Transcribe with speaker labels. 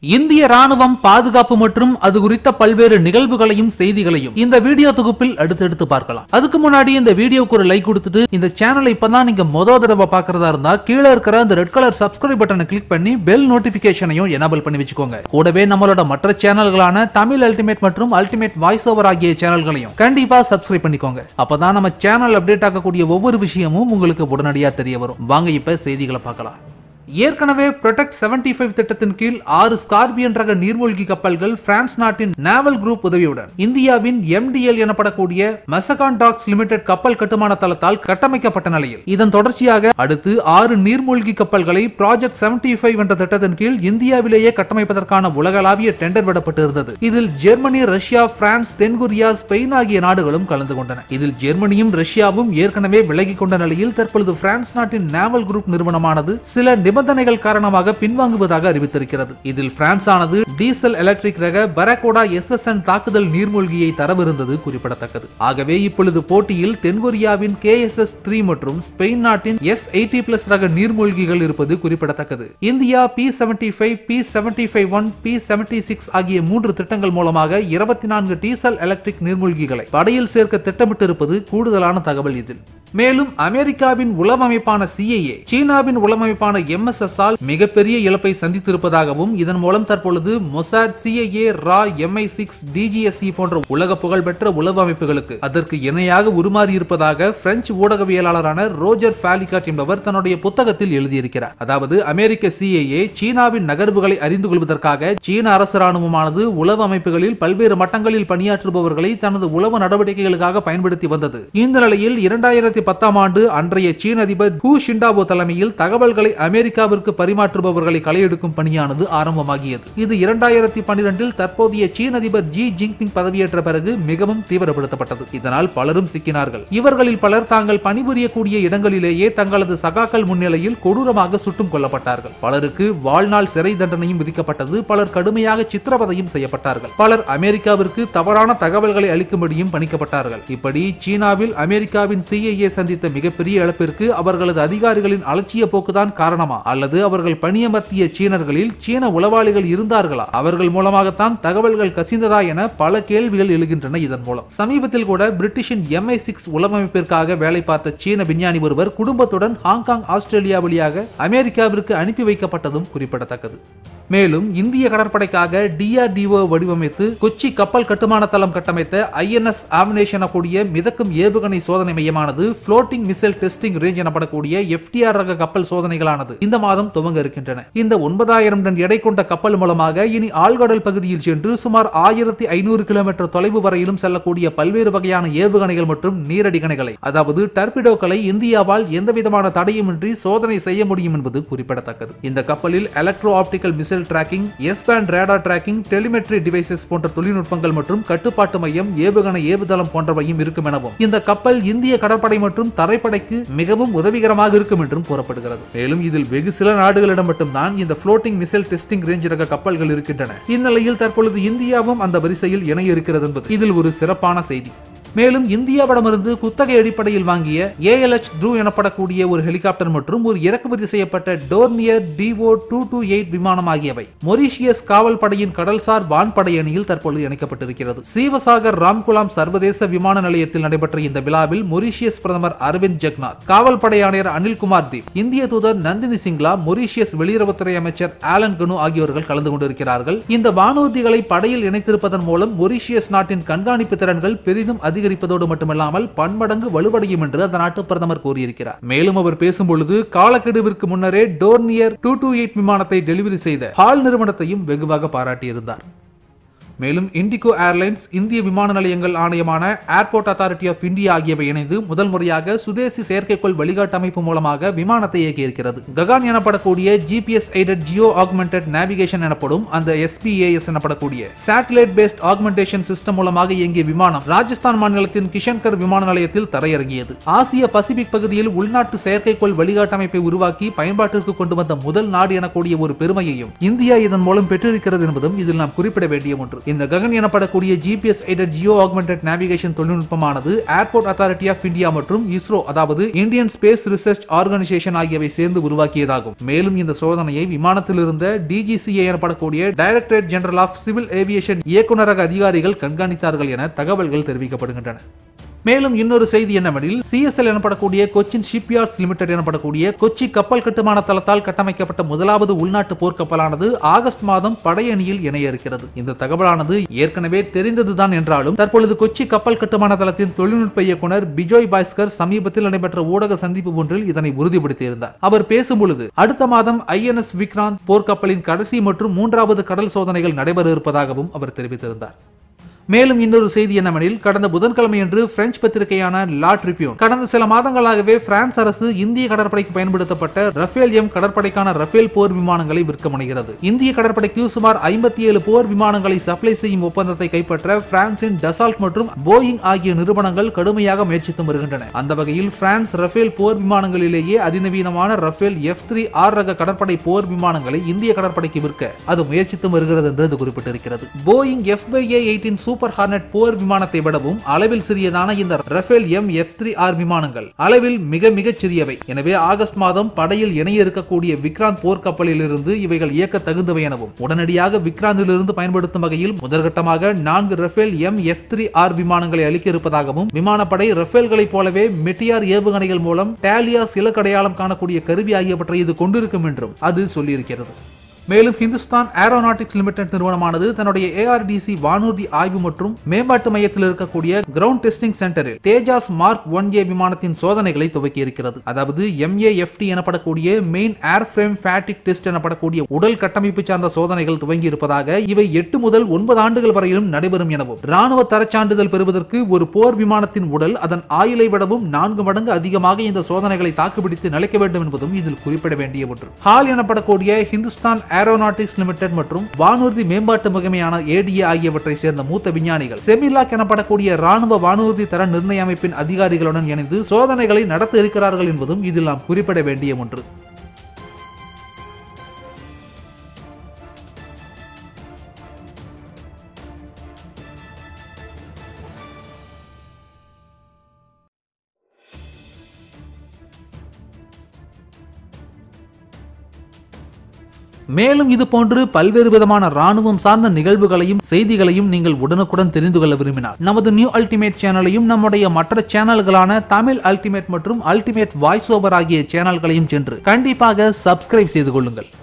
Speaker 1: இந்திய ராணுவம் பாதுகாப்பு மற்றும் அது குறித்த பல்வேறு நிகழ்வுகளையும் செய்திகளையும் இந்த வீடியோ தொகுப்பில் அடுத்தடுத்து பார்க்கலாம் அதுக்கு முன்னாடி இந்த வீடியோக்கு ஒரு லைக் கொடுத்துட்டு இந்த சேனலை இப்பதான் நீங்க மொத தடவை பார்க்கறதா இருந்தா கீழே இருக்கிற அந்த ரெட் கலர் சப்ஸ்கிரைப் பட்டனை கிளிக் பண்ணி பெல் நோட்டிபிகேஷனையும் எனபிள் பண்ணி வச்சுக்கோங்க கூடவே நம்மளோட மற்ற சேனல்களான தமிழ் அல்டிமேட் மற்றும் அல்டிமேட் வாய்ஸ் ஓவர் ஆகிய சேனல்களையும் கண்டிப்பா சப்ஸ்கிரைப் பண்ணிக்கோங்க அப்பதான் நம்ம சேனல் அப்டேட் ஆகக்கூடிய ஒவ்வொரு விஷயமும் உங்களுக்கு உடனடியா தெரிய வரும் வாங்க இப்ப செய்திகளை பார்க்கலாம் ஏற்கனவே ப்ரொடெக்ட் 75 ஃபைவ் திட்டத்தின் கீழ் ஆறு ஸ்கார்பியன் ரக நீர்மூழ்கி கப்பல்கள் பிரான்ஸ் நாட்டின் நாவல் குரூப் உதவியுடன் இந்தியாவின் MDL எனப்படக்கூடிய மெசகான் டாக்ஸ் லிமிடெட் கப்பல் கட்டுமான தளத்தால் கட்டமைக்கப்பட்ட நிலையில் இதன் தொடர்ச்சியாக அடுத்து ஆறு நீர்மூழ்கி கப்பல்களை ப்ராஜெக்ட் 75 ஃபைவ் என்ற திட்டத்தின் கீழ் இந்தியாவிலேயே கட்டமைப்பதற்கான உலகளாவிய டெண்டர் விடப்பட்டு இருந்தது இதில் ஜெர்மனி ரஷ்யா பிரான்ஸ் தென்கொரியா ஸ்பெயின் ஆகிய நாடுகளும் கலந்து கொண்டன இதில் ஜெர்மனியும் ரஷ்யாவும் ஏற்கனவே விலகிக் கொண்ட நிலையில் தற்பொழுது பிரான்ஸ் நாட்டின் நாவல் குரூப் நிறுவனமானது சில நிபந்தனைகள் காரணமாக பின்வாங்குவதாக அறிவித்திருக்கிறது இதில் பிரான்ஸ் ஆனது டீசல் எலக்ட்ரிக் ரக பரகோடா எஸ்எஸ்என் தாக்குதல் நீர்மூழ்கியை தரவிருந்தது குறிப்பிடத்தக்கது ஆகவே இப்பொழுது போட்டியில் தென்கொரியாவின் கே எஸ் எஸ் த்ரீ மற்றும் ஸ்பெயின் நாட்டின் எஸ் எயிட்டி பிளஸ் ரக நீர்மூழ்கிகள் இருப்பது குறிப்பிடத்தக்கது India P seventy five P seventy five one P seventy six ஆகிய மூன்று திட்டங்கள் மூலமாக இருபத்தி நான்கு டீசல் எலக்ட்ரிக் நீர்மூழ்கிகளை படையில் சேர்க்க திட்டமிட்டிருப்பது கூடுதலான தகவல் இதில் மேலும் அமெரிக்காவின் உளவமைப்பான சிஐஏ சீனாவின் உளவமைப்பான எம்எஸ்எஸ் ஆல் மிகப்பெரிய இழப்பை சந்தித்திருப்பதாகவும் இதன் மூலம் தற்பொழுது மொசாட் சிஐஏ ரா எம்ஐ சிக்ஸ் டிஜிஎஸ்சி போன்ற உலக புகழ்பெற்ற உளவு அமைப்புகளுக்கு அதற்கு இணையாக உருமாறி இருப்பதாக பிரெஞ்சு ஊடகவியலாளரான ரோஜர் பாலிகாட் என்பவர் தன்னுடைய புத்தகத்தில் எழுதியிருக்கிறார் அதாவது அமெரிக்க சிஐஏ சீனாவின் நகர்வுகளை அறிந்து கொள்வதற்காக சீன அரசு ராணுவமானது உளவு அமைப்புகளில் பல்வேறு மட்டங்களில் பணியாற்றுபவர்களை தனது உளவு நடவடிக்கைகளுக்காக பயன்படுத்தி வந்தது இந்த நிலையில் இரண்டாயிரத்தி பத்தாம் ஆண்டு அன்றைய சீன அதிபர் ஹூ ஷிண்டாவோ தலைமையில் தகவல்களை அமெரிக்காவிற்கு பரிமாற்றுபவர்களை களையெடுக்கும் பணியானது ஆரம்பமாகியது இது இரண்டாயிரத்தி பன்னிரெண்டில் தற்போதைய சீன அதிபர் ஜி ஜின்பிங் பதவியேற்ற பிறகு மிகவும் தீவிரப்படுத்தப்பட்டது இதனால் பலரும் சிக்கினார்கள் இவர்களில் பலர் தாங்கள் பணிபுரியக்கூடிய இடங்களிலேயே தங்களது சகாக்கள் முன்னிலையில் கொடூரமாக சுட்டும் கொல்லப்பட்டார்கள் பலருக்கு வாழ்நாள் சிறை தண்டனையும் விதிக்கப்பட்டது பலர் கடுமையாக சித்திரவதையும் செய்யப்பட்டார்கள் பலர் அமெரிக்காவிற்கு தவறான தகவல்களை அளிக்கும்படியும் பணிக்கப்பட்டார்கள் இப்படி சீனாவில் அமெரிக்காவின் சிஐஏ சந்தித்த மிகப்பெரிய இழப்பிற்கு அவர்களது அதிகாரிகளின் அலட்சிய போக்குதான் காரணமா அல்லது அவர்கள் பணியமர்த்திய சீனர்களில் சீன உளவாளிகள் இருந்தார்களா அவர்கள் மூலமாகத்தான் தகவல்கள் கசிந்ததா என பல கேள்விகள் எழுகின்றன இதன் மூலம் சமீபத்தில் கூட பிரிட்டிஷின் எம்ஐ சிக்ஸ் உளவமைப்பிற்காக வேலை பார்த்த சீன விஞ்ஞானி ஒருவர் குடும்பத்துடன் ஹாங்காங் ஆஸ்திரேலியா வழியாக அமெரிக்காவிற்கு அனுப்பி வைக்கப்பட்டதும் குறிப்பிடத்தக்கது மேலும் இந்திய கடற்படைக்காக டிஆர்டிஓ வடிவமைத்து கொச்சி கப்பல் கட்டுமான தளம் கட்டமைத்த ஐஎன்எஸ் ஆமினேஷன் எனக்கூடிய மிதக்கும் ஏவுகணை சோதனை மையமானது புளோட்டிங் மிசைல் டெஸ்டிங் ரேஞ்ச் எனப்படக்கூடிய எஃப்டிஆர் ரக கப்பல் சோதனைகளானது இந்த மாதம் துவங்க இருக்கின்றன இந்த ஒன்பதாயிரம் டன் எடை கொண்ட கப்பல் மூலமாக இனி ஆழ்கடல் பகுதியில் சென்று சுமார் ஆயிரத்தி ஐநூறு கிலோமீட்டர் தொலைவு வரையிலும் செல்லக்கூடிய பல்வேறு வகையான ஏவுகணைகள் மற்றும் நீரடிகணைகளை அதாவது டர்பிடோக்களை இந்தியாவால் எந்தவிதமான தடையுமின்றி சோதனை செய்ய முடியும் என்பது குறிப்பிடத்தக்கது இந்த கப்பலில் electro optical missile tracking S band radar tracking telemetry devices போன்ற தொழில்நுட்பங்கள் மற்றும் கட்டுப்பாட்டு மையம் ஏவுகணை ஏவுதளம் போன்றவையும் இருக்கும் எனவும் இந்த கப்பல் இந்திய கடற்படை மற்றும் தரைப்படைக்கு மிகவும் உதவிகரமாக இருக்கும் என்றும் கூறப்படுகிறது மேலும் இதில் வெகு சில நாடுகளிடம் மட்டும்தான் இந்த புளோட்டிங் மிசைல் டெஸ்டிங் ரேஞ்ச் ரக கப்பல்கள் இருக்கின்றன இந்நிலையில் தற்பொழுது இந்தியாவும் அந்த வரிசையில் இணைய இருக்கிறது என்பது இதில் ஒரு சிறப்பான செய்தி மேலும் இந்தியாவிடமிருந்து குத்தகை அடிப்படையில் வாங்கிய ஏஎல்எச் த்ரூ எனப்படக்கூடிய ஒரு ஹெலிகாப்டர் மற்றும் ஒரு இறக்குமதி செய்யப்பட்ட Dornier DO two two eight விமானம் ஆகியவை மொரீஷியஸ் காவல் படையின் கடல்சார் வான்படை அணியில் தற்பொழுது இணைக்கப்பட்டிருக்கிறது சீவசாகர் ராம்குலாம் சர்வதேச விமான நிலையத்தில் நடைபெற்ற இந்த விழாவில் மொரீஷியஸ் பிரதமர் அரவிந்த் ஜெக்நாத் காவல் படை ஆணையர் அனில்குமார் தீப் இந்திய தூதர் நந்தினி சிங்லா மொரீஷியஸ் வெளியுறவுத்துறை அமைச்சர் ஆலன் கனு ஆகியோர்கள் கலந்து கொண்டிருக்கிறார்கள் இந்த வானூர்திகளை படையில் இணைத்திருப்பதன் மூலம் மொரீஷியஸ் நாட்டின் கண்காணிப்பு திறன்கள் பெரிதும் அதிக அதிகரிப்பதோடு மட்டுமல்லாமல் பன்மடங்கு வலுவடையும் என்று அந்த நாட்டு பிரதமர் கூறியிருக்கிறார் மேலும் அவர் பேசும்பொழுது காலக்கெடுவிற்கு முன்னரே டோர்னியர் டூ டூ எயிட் விமானத்தை டெலிவரி செய்த ஹால் நிறுவனத்தையும் வெகுவாக பாராட்டியிருந்தார் மேலும் இண்டிகோ ஏர்லைன்ஸ் இந்திய விமான நிலையங்கள் ஆணையமான ஏர்போர்ட் அத்தாரிட்டி ஆஃப் இந்தியா ஆகியவை இணைந்து முதல் முறையாக சுதேசி செயற்கைக்கோள் வழிகாட்டு அமைப்பு மூலமாக விமானத்தை இயக்கியிருக்கிறது ககான் எனப்படக்கூடிய GPS aided geo augmented navigation எனப்படும் அந்த எஸ்பிஏஎஸ் எனப்படக்கூடிய சேட்டலைட் பேஸ்ட் ஆக்மெண்டேஷன் சிஸ்டம் மூலமாக இயங்கிய விமானம் ராஜஸ்தான் மாநிலத்தின் கிஷன்கர் விமான நிலையத்தில் தரையிறங்கியது ஆசிய பசிபிக் பகுதியில் உள்நாட்டு செயற்கைக்கோள் வழிகாட்டு அமைப்பை உருவாக்கி பயன்பாட்டிற்கு கொண்டு வந்த முதல் நாடு எனக்கூடிய ஒரு பெருமையையும் இந்தியா இதன் மூலம் பெற்றிருக்கிறது என்பதும் இதில் நாம் குறிப்பிட வேண்டிய ஒன்று இந்த ககன் எனப்படக்கூடிய GPS aided geo augmented navigation தொழில்நுட்பமானது ஏர்போர்ட் அத்தாரிட்டி ஆஃப் இந்தியா மற்றும் இஸ்ரோ அதாவது இந்தியன் ஸ்பேஸ் ரிசர்ச் ஆர்கனைசேஷன் ஆகியவை சேர்ந்து உருவாக்கியதாகும் மேலும் இந்த சோதனையை விமானத்தில் இருந்த டிஜிசிஏ எனப்படக்கூடிய directorate general of civil aviation இயக்குநரக அதிகாரிகள் கண்காணித்தார்கள் என தகவல்கள் தெரிவிக்கப்படுகின்றன மேலும் இன்னொரு செய்தி என்னவெனில் சிஎஸ்எல் எனப்படக்கூடிய கொச்சின் ஷிப்யார்ட்ஸ் லிமிடெட் எனப்படக்கூடிய கொச்சி கப்பல் கட்டுமான தளத்தால் கட்டமைக்கப்பட்ட முதலாவது உள்நாட்டு போர்க்கப்பலானது ஆகஸ்ட் மாதம் படையணியில் இணைய இருக்கிறது இந்த தகவலானது ஏற்கனவே தெரிந்ததுதான் என்றாலும் தற்பொழுது கொச்சி கப்பல் கட்டுமான தளத்தின் தொழில்நுட்ப இயக்குனர் பிஜோய் பாஸ்கர் சமீபத்தில் நடைபெற்ற ஊடக சந்திப்பு ஒன்றில் இதனை உறுதிப்படுத்தியிருந்தார் அவர் பேசும் பொழுது அடுத்த மாதம் ஐஎன்எஸ் விக்ராந்த் போர்க்கப்பலின் கடைசி மற்றும் மூன்றாவது கடல் சோதனைகள் நடைபெற இருப்பதாகவும் அவர் தெரிவித்திருந்தார் மேலும் இன்னொரு செய்தி என்னவெனில் கடந்த புதன்கிழமையன்று பிரெஞ்சு பத்திரிகையான லா ட்ரிபியூன் கடந்த சில மாதங்களாகவே பிரான்ஸ் அரசு இந்திய கடற்படைக்கு பயன்படுத்தப்பட்ட ரஃபேல் எம் கடற்படைக்கான ரஃபேல் போர் விமானங்களை விற்க முனைகிறது இந்திய கடற்படைக்கு சுமார் ஐம்பத்தி ஏழு போர் விமானங்களை சப்ளை செய்யும் ஒப்பந்தத்தை கைப்பற்ற பிரான்சின் டசால்ட் மற்றும் போயிங் ஆகிய நிறுவனங்கள் கடுமையாக முயற்சித்து வருகின்றன அந்த வகையில் பிரான்ஸ் ரஃபேல் போர் விமானங்களிலேயே அதிநவீனமான ரஃபேல் எஃப் த்ரீ ஆர் ரக கடற்படை போர் விமானங்களை இந்திய கடற்படைக்கு விற்க அது முயற்சித்து வருகிறது என்று அது குறிப்பிட்டிருக்கிறது Boeing F by A eighteen super hornet போர் விமானத்தை விடவும் அளவில் சிறியதான இந்த Rafale M F three R விமானங்கள் அளவில் மிக மிகச் சிறியவை எனவே ஆகஸ்ட் மாதம் படையில் இணைய இருக்கக்கூடிய விக்ராந்த் போர் கப்பலில் இருந்து இவைகள் இயக்க தகுந்தவை எனவும் உடனடியாக விக்ராந்திலிருந்து பயன்படுத்தும் வகையில் முதற்கட்டமாக நான்கு Rafale M F three R விமானங்களை அளிக்க இருப்பதாகவும் விமானப்படை ரஃபேல்களைப் போலவே மெட்டியார் ஏவுகணைகள் மூலம் டேலியாஸ் இலக்கடையாளம் காணக்கூடிய கருவி ஆகியவற்றை இது கொண்டிருக்கும் என்றும் அது சொல்லியிருக்கிறது மேலும் ஹிந்துஸ்தான் ஏரோநாட்டிக்ஸ் லிமிடெட் நிறுவனமானது தன்னுடைய ஏஆர்டிசி வானூர்தி ஆய்வு மற்றும் மேம்பாட்டு மையத்தில் இருக்கக்கூடிய கிரவுண்ட் டெஸ்டிங் சென்டரில் தேஜாஸ் மார்க் ஒன் ஏ விமானத்தின் சோதனைகளை துவக்கி இருக்கிறது அதாவது எம்ஏஎஃப்டி எனப்படக்கூடிய main air frame fatigue test எனப்படக்கூடிய உடல் கட்டமைப்பு சார்ந்த சோதனைகள் துவங்கி இருப்பதாக இவை எட்டு முதல் ஒன்பது ஆண்டுகள் வரையிலும் நடைபெறும் எனவும் ராணுவ தரச்சான்றிதழ் பெறுவதற்கு ஒரு போர் விமானத்தின் உடல் அதன் ஆயுளை விடவும் நான்கு மடங்கு அதிகமாக இந்த சோதனைகளை தாக்குப்பிடித்து நிலைக்க வேண்டும் என்பதும் இதில் குறிப்பிட வேண்டிய ஒன்று ஹால் எனப்படக்கூடிய ஹிந்துஸ்தான் ஏரோநாட்டிக்ஸ் லிமிடெட் மற்றும் வானூர்தி மேம்பாட்டு முகமையான ஏடிஏ ஆகியவற்றை சேர்ந்த மூத்த விஞ்ஞானிகள் செமிலாக் எனப்படக்கூடிய ராணுவ வானூர்தி தர நிர்ணய அமைப்பின் அதிகாரிகளுடன் இணைந்து சோதனைகளை நடத்த இருக்கிறார்கள் என்பதும் இதில் நாம் குறிப்பிட வேண்டிய ஒன்று மேலும் இது போன்று பல்வேறு விதமான ராணுவம் சார்ந்த நிகழ்வுகளையும் செய்திகளையும் நீங்கள் உடனுக்குடன் தெரிந்து கொள்ள விரும்பினார் நமது நியூ அல்டிமேட் சேனலையும் நம்முடைய மற்ற சேனல்களான தமிழ் அல்டிமேட் மற்றும் அல்டிமேட் வாய்ஸ் ஓவர் ஆகிய சேனல்களையும் சென்று கண்டிப்பாக சப்ஸ்கிரைப் செய்து கொள்ளுங்கள்